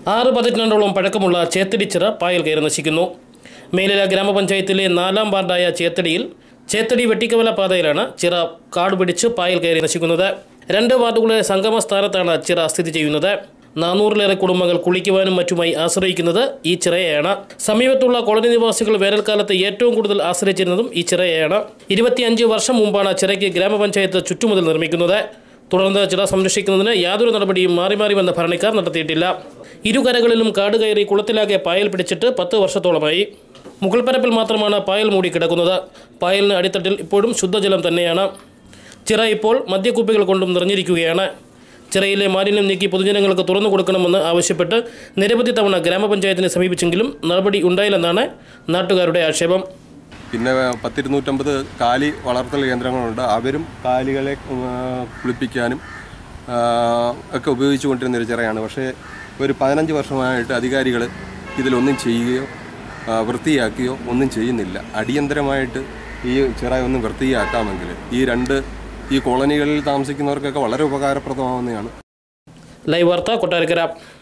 ആറ് പതിറ്റാണ്ടോളം പഴക്കമുള്ള ചേത്തടിച്ചിറ പായൽ കയറി നശിക്കുന്നു മേലില ഗ്രാമപഞ്ചായത്തിലെ നാലാം വാർഡായ ചേത്തടിയിൽ ചേത്തടി വെട്ടിക്കവല പാതയിലാണ് ചിറ കാട് പിടിച്ച് പായൽ കയറി നശിക്കുന്നത് രണ്ട് വാർഡുകളുടെ സംഗമ സ്ഥാനത്താണ് ചിറ സ്ഥിതി ചെയ്യുന്നത് നാനൂറിലേറെ കുടുംബങ്ങൾ കുളിക്കുവാനും മറ്റുമായി ആശ്രയിക്കുന്നത് ഈ ചിറയെയാണ് സമീപത്തുള്ള കോളനി നിവാസികൾ വേനൽക്കാലത്ത് ഏറ്റവും കൂടുതൽ ആശ്രയിച്ചിരുന്നതും ഈ ചിറയെയാണ് ഇരുപത്തിയഞ്ച് വർഷം മുമ്പാണ് ചിറയ്ക്ക് ഗ്രാമപഞ്ചായത്ത് ചുറ്റുമുതൽ നിർമ്മിക്കുന്നത് തുടർന്ന് ചിറ സംരക്ഷിക്കുന്നതിന് യാതൊരു നടപടിയും മാറി മാറി വന്ന ഭരണക്കാർ നടത്തിയിട്ടില്ല ഇരുകരകളിലും കാട് കയറി കുളത്തിലാകെ പായൽ പിടിച്ചിട്ട് പത്ത് വർഷത്തോളമായി മുകൾ പരപ്പിൽ മാത്രമാണ് പായൽ മൂടി കിടക്കുന്നത് പായലിന് അടിത്തട്ടിൽ ഇപ്പോഴും ശുദ്ധജലം തന്നെയാണ് ചിറ ഇപ്പോൾ മദ്യക്കുപ്പികൾ കൊണ്ടും നിറഞ്ഞിരിക്കുകയാണ് ചിറയിലെ മാലിന്യം നീക്കി പൊതുജനങ്ങൾക്ക് തുറന്നു കൊടുക്കണമെന്ന് ആവശ്യപ്പെട്ട് നിരവധി തവണ ഗ്രാമപഞ്ചായത്തിനെ സമീപിച്ചെങ്കിലും നടപടി ഉണ്ടായില്ലെന്നാണ് നാട്ടുകാരുടെ ആക്ഷേപം പിന്നെ പത്തിരുന്നൂറ്റമ്പത് കാലി വളർത്തൽ കേന്ദ്രങ്ങളുണ്ട് അവരും കാലികളെ ഉം, ആ, കുളിപ്പിക്കാനും ആ, ഒക്കെ ഉപയോഗിച്ചുകൊണ്ടിരുന്ന ഒരു ചിറയാണ് പക്ഷേ ഒരു പതിനഞ്ച് വർഷമായിട്ട് അധികാരികൾ ഇതിലൊന്നും ചെയ്യുകയോ ആ, വൃത്തിയാക്കുകയോ ഒന്നും ചെയ്യുന്നില്ല അടിയന്തരമായിട്ട് ഈ ചിറ ഒന്ന് വൃത്തിയാക്കാമെങ്കിൽ ഈ രണ്ട് ഈ കോളനികളിൽ താമസിക്കുന്നവർക്കൊക്കെ വളരെ ഉപകാരപ്രദമാവുന്നതാണ് ലൈവ് വാർത്ത കൊട്ടാരക്കര